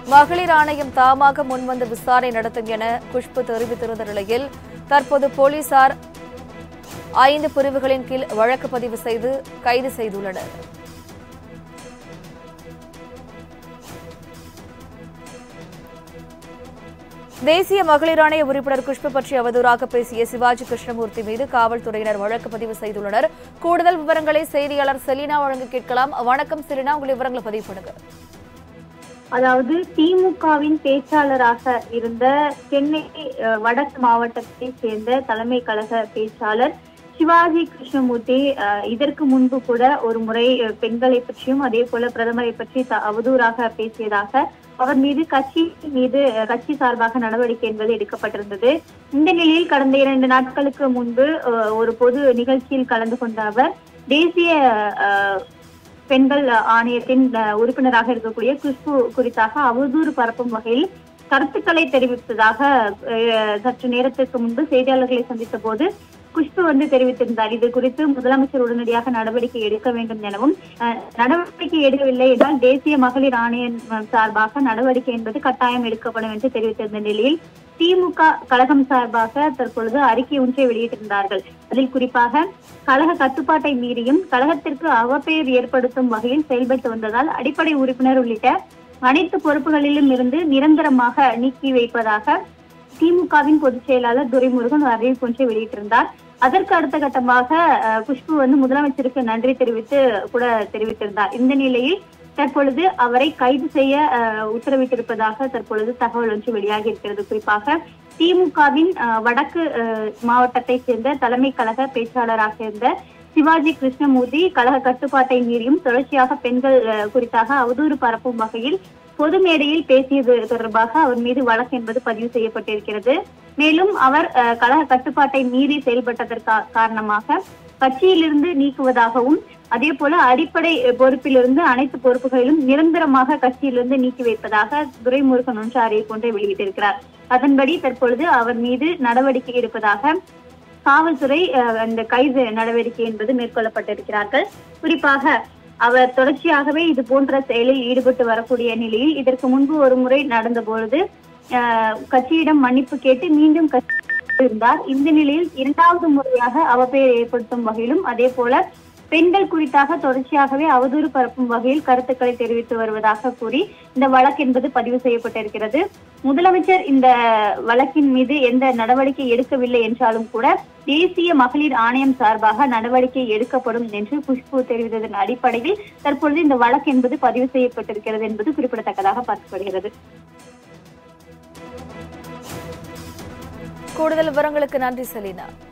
மகளிர் ஆணையம் தாமாக முன்வந்து விசாரணை நடத்தும் என குஷ்பு தெரிவித்திருந்த நிலையில் தற்போது போலீசார் ஐந்து பிரிவுகளின் கீழ் வழக்கு பதிவு செய்து கைது செய்துள்ளனர் தேசிய மகளிர் ஆணைய உறுப்பினர் குஷ்பு பற்றி அவதூறாக பேசிய சிவாஜி கிருஷ்ணமூர்த்தி மீது காவல்துறையினர் வழக்கு பதிவு செய்துள்ளனர் கூடுதல் விவரங்களை செய்தியாளர் செலினா வழங்க கேட்கலாம் வணக்கம் செலினா உங்கள் விவரங்களை பதிவு பண்ணுங்க அதாவது திமுகவின் பேச்சாளராக இருந்த சென்னை அஹ், வடக்கு மாவட்டத்தை சேர்ந்த தலைமை கழக பேச்சாளர் சிவாஜி கிருஷ்ணமூர்த்தி அஹ், இதற்கு முன்பு கூட ஒரு முறை அஹ், பெண்களை பற்றியும் அதே போல பிரதமரை பற்றி த- அவதூறாக பேசியதாக அவர் மீது கட்சி மீது அஹ், கட்சி சார்பாக நடவடிக்கை என்பது எடுக்கப்பட்டிருந்தது இந்த நிலையில் கடந்த இரண்டு நாட்களுக்கு முன்பு அஹ், ஒரு பொது நிகழ்ச்சியில் கலந்து கொண்ட அவர் தேசிய அஹ், பெண்கள் ஆணையத்தின் அஹ், உறுப்பினராக இருக்கக்கூடிய குஷ்பு குறித்தாக அவதூறு பரப்பும் வகையில் கருத்துக்களை தெரிவித்ததாக அஹ், சற்று நேரத்திற்கு முன்பு செய்தியாளர்களை சந்தித்த போது குஷ்பு வந்து தெரிவித்திருந்தார் இது குறித்து முதலமைச்சர் உடனடியாக நடவடிக்கை எடுக்க வேண்டும் எனவும் அஹ், நடவடிக்கை எடுக்கவில்லை என்றால் தேசிய மகளிர் ஆணையம் அஹ், சார்பாக நடவடிக்கை என்பது கட்டாயம் எடுக்கப்படும் என்று தெரிவித்திருந்த நிலையில் திமுக கழகம் சார்பாக தற்பொழுது அறிக்கை ஒன்றை வெளியிட்டிருந்தார்கள் அதில் குறிப்பாக கழக கட்டுப்பாட்டை மீறியும் கழகத்திற்கு அவப்பெயர் ஏற்படுத்தும் வகையில் செயல்பட்டு வந்ததால் அடிப்படை உறுப்பினர் உள்ளிட்ட அனைத்து பொறுப்புகளிலும் இருந்து நிரந்தரமாக நீக்கி வைப்பதாக திமுகவின் பொதுச் செயலாளர் துரைமுருகன் ஒரு அறிவிப்பு ஒன்றை வெளியிட்டிருந்தார் அதற்கு அடுத்த கட்டமாக அஹ், குஷ்பு வந்து முதலமைச்சருக்கு நன்றி தெரிவித்து கூட தெரிவித்திருந்தார் இந்த நிலையில் தற்பொழுது அவரை கைது செய்ய அஹ், உத்தரவிட்டிருப்பதாக தற்பொழுது தகவல் ஒன்று வெளியாகி இருக்கிறது குறிப்பாக திமுகவின் அஹ், வடக்கு அஹ், மாவட்டத்தை சேர்ந்த தலைமை கழக பேச்சாளராக இருந்த சிவாஜி கிருஷ்ணமூர்த்தி கழக கட்டுப்பாட்டை மீறியும் தொடர்ச்சியாக பெண்கள் அஹ், குறித்தாக அவதூறு பரப்பும் வகையில் பொது மேடையில் பேசியது தொடர்பாக அவர் மீது வழக்கு என்பது பதிவு செய்யப்பட்டிருக்கிறது மேலும் அவர் அஹ், கழக கட்டுப்பாட்டை மீறி செயல்பட்டதற்கு காரணமாக கட்சியிலிருந்து நீக்குவதாகவும் அதே போல அடிப்படை பொறுப்பிலிருந்து அனைத்து பொறுப்புகளிலும் நிரந்தரமாக கட்சியிலிருந்து நீக்கி வைப்பதாக துரைமுருகன் ஒன்று அறிவிப்பு ஒன்றை வெளியிட்டிருக்கிறார் அதன்படி தற்பொழுது அவர் மீது நடவடிக்கை எடுப்பதாக காவல்துறை அஹ், அந்த கைது நடவடிக்கை என்பது மேற்கொள்ளப்பட்டிருக்கிறார்கள் குறிப்பாக அவர் தொடர்ச்சியாகவே இது போன்ற செயலில் ஈடுபட்டு வரக்கூடிய நிலையில் இதற்கு முன்பு ஒரு முறை நடந்த பொழுது அஹ், கட்சியிடம் மன்னிப்பு கேட்டு மீண்டும் கட்சி இருந்தார் இந்த நிலையில் இரண்டாவது முறையாக அவப்பெயர் ஏற்படுத்தும் வகையிலும் அதே போல பெண்கள் குறித்தாக தொடர்ச்சியாகவே அவதூறு பரப்பும் வகையில் கருத்துக்களை தெரிவித்து வருவதாக கூறி இந்த வழக்கு என்பது பதிவு செய்யப்பட்டிருக்கிறது முதலமைச்சர் இந்த வழக்கின் மீது எந்த நடவடிக்கை எடுக்கவில்லை என்றாலும் கூட தேசிய மகளிர் ஆணையம் சார்பாக நடவடிக்கை எடுக்கப்படும் என்று குஷ்பு தெரிவித்ததன் அடிப்படையில் தற்பொழுது இந்த வழக்கு என்பது பதிவு செய்யப்பட்டிருக்கிறது என்பது குறிப்பிடத்தக்கதாக பார்க்கப்படுகிறது கூடுதல் விவரங்களுக்கு நன்றி செலினா